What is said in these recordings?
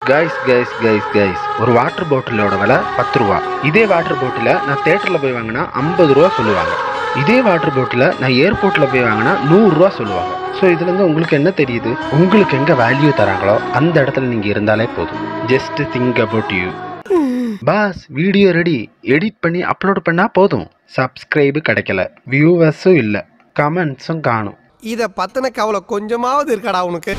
guys guys guys guys ஒரு water பாட்டிலோட விலை பத்து ரூபா இதே வாட்டர் பாட்டிலை நான் தேட்டரில் போய் வாங்கினா ஐம்பது ரூபா சொல்லுவாங்க இதே வாட்டர் பாட்டிலை நான் ஏர்போர்ட்டில் போய் வாங்கினா நூறுரூவா சொல்லுவாங்க ஸோ இதுலேருந்து உங்களுக்கு என்ன தெரியுது உங்களுக்கு எங்கே வேல்யூ தராங்களோ அந்த இடத்துல நீங்கள் இருந்தாலே போதும் just think about you boss video ready edit பண்ணி அப்லோட் பண்ணால் போதும் சப்ஸ்கிரைபு கிடைக்கல வியூவர்ஸும் இல்லை கமெண்ட்ஸும் காணும் இத பத்தின கவலை கொஞ்சமாவது இருக்காடா உனக்கு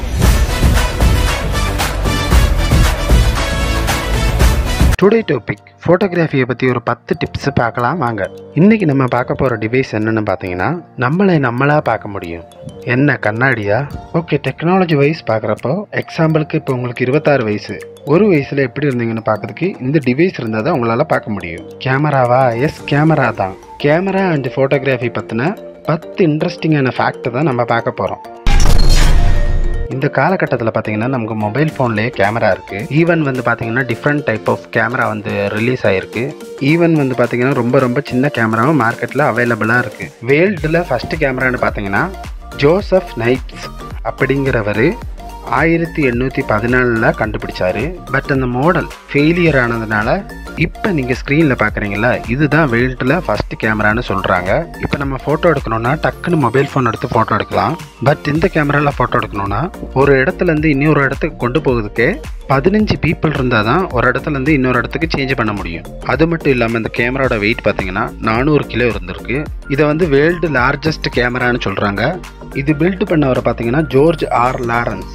டுடே டாபிக் ஃபோட்டோகிராஃபியை பற்றி ஒரு பத்து டிப்ஸ் பார்க்கலாம் வாங்க இன்னைக்கு நம்ம பார்க்க போகிற டிவைஸ் என்னன்னு பார்த்தீங்கன்னா நம்மளை நம்மளா பார்க்க முடியும் என்ன கண்ணாடியா ஓகே டெக்னாலஜி வைஸ் பார்க்குறப்போ எக்ஸாம்பிளுக்கு இப்போ உங்களுக்கு இருபத்தாறு வயசு ஒரு வயசில் எப்படி இருந்தீங்கன்னு பார்க்கறதுக்கு இந்த டிவைஸ் இருந்தால் தான் உங்களால் பார்க்க முடியும் கேமராவா எஸ் கேமரா தான் கேமரா அண்ட் ஃபோட்டோகிராஃபி பற்றின பத்து இன்ட்ரெஸ்டிங்கான ஃபேக்ட் தான் நம்ம பார்க்க போகிறோம் இந்த காலகட்டத்தில் பார்த்தீங்கன்னா நமக்கு மொபைல் ஃபோன்லேயே கேமரா இருக்குது ஈவன் வந்து பார்த்தீங்கன்னா டிஃப்ரெண்ட் டைப் ஆஃப் கேமரா வந்து ரிலீஸ் ஆகிருக்கு ஈவன் வந்து பார்த்தீங்கன்னா ரொம்ப ரொம்ப சின்ன கேமராவும் மார்க்கெட்டில் அவைலபிளாக இருக்குது வேர்ல்டில் ஃபஸ்ட்டு கேமரான்னு பார்த்தீங்கன்னா ஜோசப் நைட்ஸ் அப்படிங்கிறவர் ஆயிரத்தி எண்ணூற்றி பதினாலில் கண்டுபிடிச்சாரு பட் அந்த மாடல் ஃபெயிலியர் ஆனதுனால இப்போ நீங்கள் ஸ்க்ரீனில் பார்க்குறீங்களா இதுதான் வேர்ல்டில் ஃபஸ்ட்டு கேமரான்னு சொல்கிறாங்க இப்போ நம்ம ஃபோட்டோ எடுக்கணும்னா டக்குன்னு மொபைல் ஃபோன் எடுத்து ஃபோட்டோ எடுக்கலாம் பட் இந்த கேமராவில் ஃபோட்டோ எடுக்கணும்னா ஒரு இடத்துலேருந்து இன்னொரு இடத்துக்கு கொண்டு போகிறதுக்கே பதினஞ்சு பீப்புள் இருந்தால் தான் ஒரு இடத்துலேருந்து இன்னொரு இடத்துக்கு சேஞ்ச் பண்ண முடியும் அது மட்டும் இல்லாமல் இந்த கேமராவோட வெயிட் பார்த்தீங்கன்னா நானூறு கிலோ இருந்திருக்கு இதை வந்து வேர்ல்டு லார்ஜஸ்ட் கேமரான்னு சொல்கிறாங்க இது பில்ட் பண்ணவரை பார்த்தீங்கன்னா ஜோர்ஜ் ஆர் லாரன்ஸ்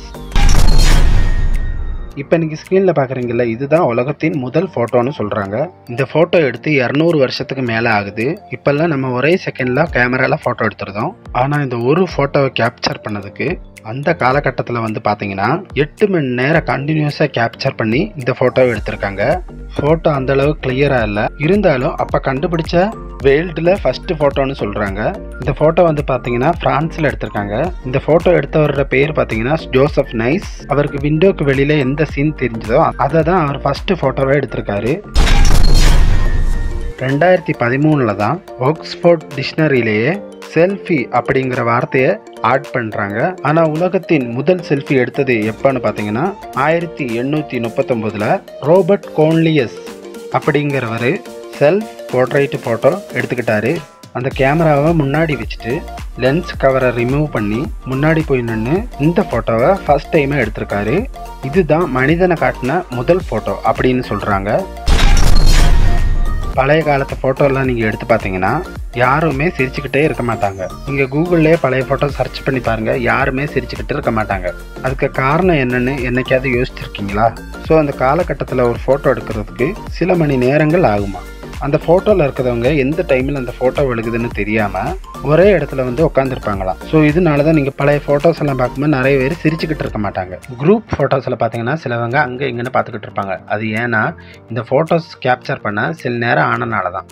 இப்போ நீங்கள் ஸ்க்ரீனில் பார்க்குறீங்கல்ல இதுதான் உலகத்தின் முதல் ஃபோட்டோன்னு சொல்கிறாங்க இந்த ஃபோட்டோ எடுத்து இரநூறு வருஷத்துக்கு மேலே ஆகுது இப்போல்லாம் நம்ம ஒரே செகண்டில் கேமராவில் ஃபோட்டோ எடுத்துருந்தோம் ஆனால் இந்த ஒரு ஃபோட்டோவை கேப்சர் பண்ணதுக்கு அந்த காலகட்டத்தில் வந்து பார்த்தீங்கன்னா எட்டு மணி நேரம் கண்டினியூஸாக கேப்சர் பண்ணி இந்த ஃபோட்டோவை எடுத்திருக்காங்க ஃபோட்டோ அந்த அளவு கிளியராக இல்லை இருந்தாலும் அப்போ கண்டுபிடிச்ச வேர்ல்டில் ஃபஸ்ட்டு ஃபோட்டோன்னு சொல்கிறாங்க இந்த ஃபோட்டோ வந்து பார்த்தீங்கன்னா ஃப்ரான்ஸில் எடுத்திருக்காங்க இந்த ஃபோட்டோ எடுத்தவரோட பேர் பார்த்தீங்கன்னா ஜோசப் நைஸ் அவருக்கு விண்டோக்கு வெளியில் எந்த சீன் தெரிஞ்சதோ அதை தான் அவர் ஃபஸ்ட்டு ஃபோட்டோவை எடுத்திருக்காரு ரெண்டாயிரத்தி பதிமூணில் தான் ஆக்ஸ்ஃபோர்ட் டிக்ஷனரியிலேயே செல்ஃபி அப்படிங்கிற வார்த்தையை ஆட் பண்ணுறாங்க ஆனால் உலகத்தின் முதல் செல்ஃபி எடுத்தது எப்போன்னு பார்த்தீங்கன்னா ஆயிரத்தி எண்ணூற்றி முப்பத்தொம்போதில் ரோபர்ட் கோன்லியஸ் அப்படிங்கிறவர் செல்ஃப் போர்ட்ரைட் ஃபோட்டோ எடுத்துக்கிட்டாரு அந்த கேமராவை முன்னாடி வச்சுட்டு லென்ஸ் கவரை ரிமூவ் பண்ணி முன்னாடி போய் நின்று இந்த ஃபோட்டோவை ஃபஸ்ட் டைமாக எடுத்திருக்காரு இதுதான் மனிதனை காட்டின முதல் ஃபோட்டோ அப்படின்னு சொல்கிறாங்க பழைய காலத்து ஃபோட்டோலாம் நீங்கள் எடுத்து பார்த்தீங்கன்னா யாருமே சிரிச்சுக்கிட்டே இருக்க மாட்டாங்க நீங்கள் கூகுள்லேயே பழைய ஃபோட்டோ சர்ச் பண்ணி பாருங்கள் யாருமே சிரிச்சுக்கிட்டு இருக்க மாட்டாங்க அதுக்கு காரணம் என்னன்னு என்னைக்காவது யோசிச்சிருக்கீங்களா ஸோ அந்த காலகட்டத்தில் ஒரு ஃபோட்டோ எடுக்கிறதுக்கு சில மணி நேரங்கள் ஆகுமா அந்த ஃபோட்டோவில் இருக்கிறவங்க எந்த டைமில் அந்த ஃபோட்டோ விழுகுதுன்னு தெரியாமல் ஒரே இடத்துல வந்து உட்காந்துருப்பாங்களாம் ஸோ இதனால தான் நீங்கள் பழைய ஃபோட்டோஸ் எல்லாம் பார்க்கும்போது நிறைய பேர் சிரிச்சுக்கிட்டு இருக்க மாட்டாங்க குரூப் ஃபோட்டோஸில் பார்த்தீங்கன்னா சிலவங்க அங்கே இங்கேன்னு பார்த்துக்கிட்டு இருப்பாங்க அது ஏன்னா இந்த ஃபோட்டோஸ் கேப்சர் பண்ண சில நேரம் ஆனனால தான்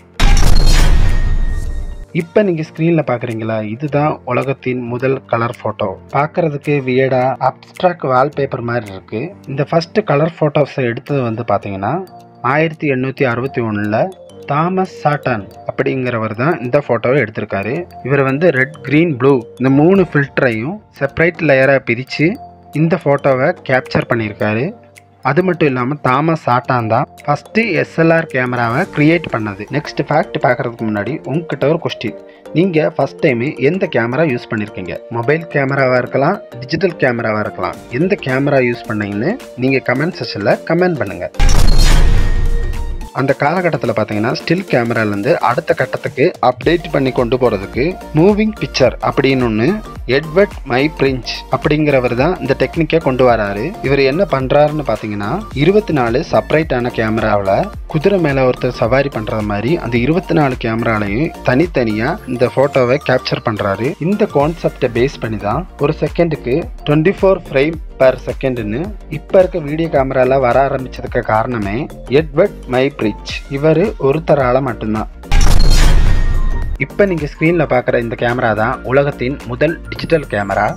இப்போ நீங்கள் ஸ்க்ரீனில் பார்க்குறீங்களா இதுதான் உலகத்தின் முதல் கலர் ஃபோட்டோ பார்க்குறதுக்கு வியடா அப்ட்ராக்ட் வால்பேப்பர் மாதிரி இருக்குது இந்த ஃபஸ்ட்டு கலர் ஃபோட்டோஸை எடுத்தது வந்து பார்த்தீங்கன்னா ஆயிரத்தி எண்ணூற்றி அறுபத்தி ஒன்றில் தாமஸ் சாட்டன் அப்படிங்கிறவர் தான் இந்த ஃபோட்டோவை எடுத்திருக்காரு இவர் வந்து ரெட் க்ரீன் ப்ளூ இந்த மூணு ஃபில்டரையும் செப்பரேட் லேயராக பிரித்து இந்த ஃபோட்டோவை கேப்சர் பண்ணியிருக்காரு அது மட்டும் இல்லாமல் தாமஸ் சாட்டான் தான் ஃபஸ்ட்டு எஸ்எல்ஆர் கேமராவை க்ரியேட் பண்ணது நெக்ஸ்ட் ஃபேக்ட் பார்க்குறதுக்கு முன்னாடி உங்ககிட்ட ஒரு கொஸ்டின் நீங்கள் ஃபஸ்ட் டைமு எந்த கேமரா யூஸ் பண்ணியிருக்கீங்க மொபைல் கேமராவாக இருக்கலாம் டிஜிட்டல் கேமராவாக இருக்கலாம் எந்த கேமரா யூஸ் பண்ணீங்கன்னு நீங்கள் கமெண்ட் செஷனில் கமெண்ட் பண்ணுங்கள் அந்த காலகட்டத்தில் பார்த்தீங்கன்னா ஸ்டில் கேமராலேருந்து அடுத்த கட்டத்துக்கு அப்டேட் பண்ணி கொண்டு போகிறதுக்கு மூவிங் பிக்சர் அப்படின்னு ஒன்று எட்வர்ட் மை பிரிஞ்ச் அப்படிங்கிறவர் தான் இந்த டெக்னிக்கை கொண்டு வராரு இவர் என்ன பண்ணுறாருன்னு பார்த்தீங்கன்னா இருபத்தி நாலு செப்பரேட்டான கேமராவில் குதிரை மேலே ஒருத்தர் சவாரி பண்ணுறது மாதிரி அந்த இருபத்தி நாலு கேமராலையும் தனித்தனியாக இந்த ஃபோட்டோவை கேப்சர் பண்ணுறாரு இந்த கான்செப்டை பேஸ் பண்ணி தான் ஒரு செகண்டுக்கு டுவெண்ட்டி ஃபோர் ஃப்ரேம் பர் செகண்ட்னு இப்போ இருக்க வீடியோ கேமரால வர ஆரம்பிச்சதுக்கு காரணமே எட்வர்ட் மை பிரிட்ஜ் இவர் ஒருத்தரால் மட்டும்தான் இப்போ நீங்கள் ஸ்க்ரீனில் பார்க்குற இந்த கேமரா தான் உலகத்தின் முதல் டிஜிட்டல் கேமரா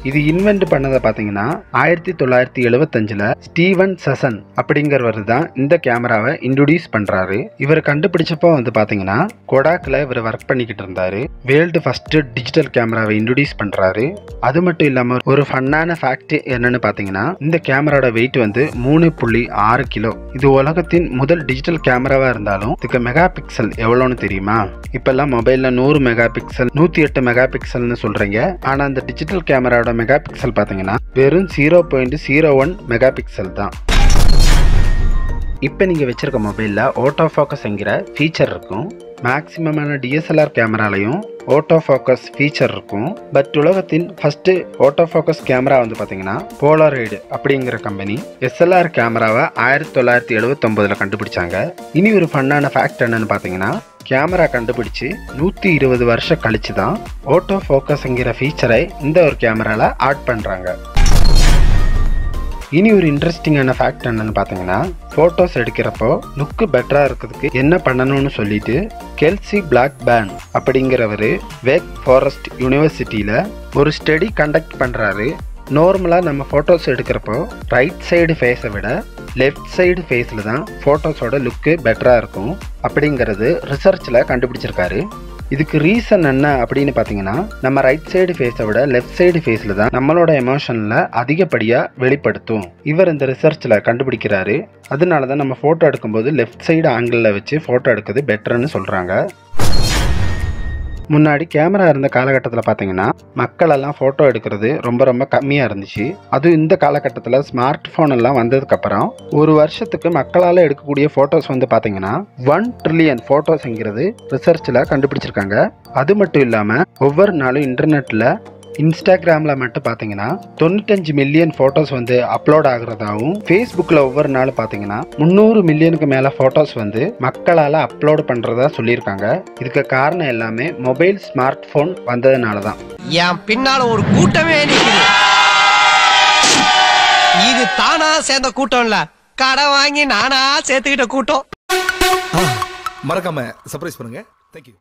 இது இன்வென்ட் பண்ணதை பார்த்தீங்கன்னா ஆயிரத்தி தொள்ளாயிரத்தி எழுபத்தஞ்சில் ஸ்டீவன் சசன் அப்படிங்கிறவர் தான் இந்த கேமராவை இன்ட்ரடியூஸ் பண்ணுறாரு இவர் கண்டுபிடிச்சப்போ வந்து பார்த்தீங்கன்னா கொடாக்கில் இவர் ஒர்க் பண்ணிக்கிட்டு இருந்தாரு வேர்ல்டு ஃபர்ஸ்ட் டிஜிட்டல் கேமராவை இன்ட்ரடியூஸ் பண்ணுறாரு அது மட்டும் இல்லாமல் ஒரு ஃபன்னான ஃபேக்ட் என்னன்னு பார்த்தீங்கன்னா இந்த கேமராவோட வெயிட் வந்து மூணு புள்ளி ஆறு கிலோ இது உலகத்தின் முதல் டிஜிட்டல் கேமராவாக இருந்தாலும் இதுக்கு மெகா பிக்சல் எவ்வளோன்னு தெரியுமா இப்போல்லாம் மொபைலில் நூறு மெகா பிக்சல் நூற்றி எட்டு மெகா பிக்சல்னு சொல்கிறீங்க ஆனால் அந்த டிஜிட்டல் கேமராவோட மெகா பிக்சல் பார்த்தீங்கன்னா வெறும் zero point zero one mega pixel தான் இப்போ நீங்கள் வச்சிருக்க மொபைலில் ஆட்டோ ஃபோக்கஸ்ங்கிற ஃபீச்சர் இருக்கும் மேக்ஸிமமான டிஎஸ்எல்ஆர் கேமராலையும் ஆட்டோ ஃபோக்கஸ் ஃபீச்சர் இருக்கும் பட் உலகத்தின் ஃபஸ்ட்டு ஆட்டோ ஃபோக்கஸ் கேமரா வந்து பார்த்தீங்கன்னா போலாரைடு அப்படிங்கிற கம்பெனி எஸ்எல்ஆர் கேமராவை ஆயிரத்தி தொள்ளாயிரத்தி எழுபத்தொம்போதில் கண்டுபிடிச்சாங்க இனி ஒரு ஃபன்னான ஃபேக்ட் என்னன்னு பார்த்தீங்கன்னா கேமரா கண்டுபிடிச்சு நூற்றி இருபது வருஷம் கழிச்சு தான் ஆட்டோ ஃபோக்கஸ்ங்கிற ஃபீச்சரை இந்த ஒரு கேமராவில் ஆட் பண்ணுறாங்க இனி ஒரு இன்ட்ரெஸ்டிங்கான ஃபேக்ட் என்னன்னு பார்த்தீங்கன்னா ஃபோட்டோஸ் எடுக்கிறப்போ லுக்கு பெட்டராக இருக்கிறதுக்கு என்ன பண்ணணும்னு சொல்லிட்டு கெல்சி பிளாக் பேன் அப்படிங்கிறவர் வேக் ஃபாரஸ்ட் யூனிவர்சிட்டியில் ஒரு ஸ்டடி கண்டக்ட் பண்ணுறாரு நார்மலாக நம்ம ஃபோட்டோஸ் எடுக்கிறப்போ ரைட் சைடு ஃபேஸை விட லெஃப்ட் சைடு ஃபேஸில் தான் ஃபோட்டோஸோட லுக்கு பெட்டராக இருக்கும் அப்படிங்கிறது ரிசர்ச்சில் கண்டுபிடிச்சிருக்காரு இதுக்கு ரீசன் என்ன அப்படின்னு பார்த்தீங்கன்னா நம்ம ரைட் சைடு ஃபேஸை விட லெஃப்ட் சைடு ஃபேஸில் தான் நம்மளோட எமோஷனில் அதிகப்படியாக வெளிப்படுத்தும் இவர் இந்த ரிசர்ச்சில் கண்டுபிடிக்கிறாரு அதனால தான் நம்ம ஃபோட்டோ எடுக்கும்போது லெஃப்ட் சைடு ஆங்கிளில் வச்சு ஃபோட்டோ எடுக்கிறது பெட்டர்னு சொல்கிறாங்க முன்னாடி கேமரா இருந்த காலகட்டத்தில் பார்த்தீங்கன்னா மக்கள் எல்லாம் ஃபோட்டோ எடுக்கிறது ரொம்ப ரொம்ப கம்மியாக இருந்துச்சு அதுவும் இந்த காலகட்டத்தில் ஸ்மார்ட் ஃபோன் எல்லாம் வந்ததுக்கப்புறம் ஒரு வருஷத்துக்கு மக்களால் எடுக்கக்கூடிய ஃபோட்டோஸ் வந்து பார்த்தீங்கன்னா ஒன் ட்ரில்லியன் ஃபோட்டோஸ்ங்கிறது ரிசர்ச்சில் கண்டுபிடிச்சிருக்காங்க அது மட்டும் இல்லாமல் ஒவ்வொரு நாளும் இன்டர்நெட்டில் இன்ஸ்டாகிராமில் மட்டும் பார்த்தீங்கன்னா தொண்ணூத்தஞ்சு மில்லியன் ஃபோட்டோஸ் வந்து அப்லோட் ஆகுறதாவும் ஃபேஸ்புக்கில் ஒவ்வொரு நாள் பார்த்தீங்கன்னா முந்நூறு மில்லியனுக்கு மேலே ஃபோட்டோஸ் வந்து மக்களால் அப்லோட் பண்ணுறதா சொல்லியிருக்காங்க இதுக்கு காரணம் எல்லாமே மொபைல் ஸ்மார்ட் ஃபோன் வந்ததுனால தான் என் பின்னால ஒரு கூட்டமே நிக்குது இது தானா சேர்ந்த கூட்டம் இல்ல கடை வாங்கி நானா சேர்த்துக்கிட்ட கூட்டம் மறக்காம சர்ப்ரைஸ் பண்ணுங்க தேங்க்யூ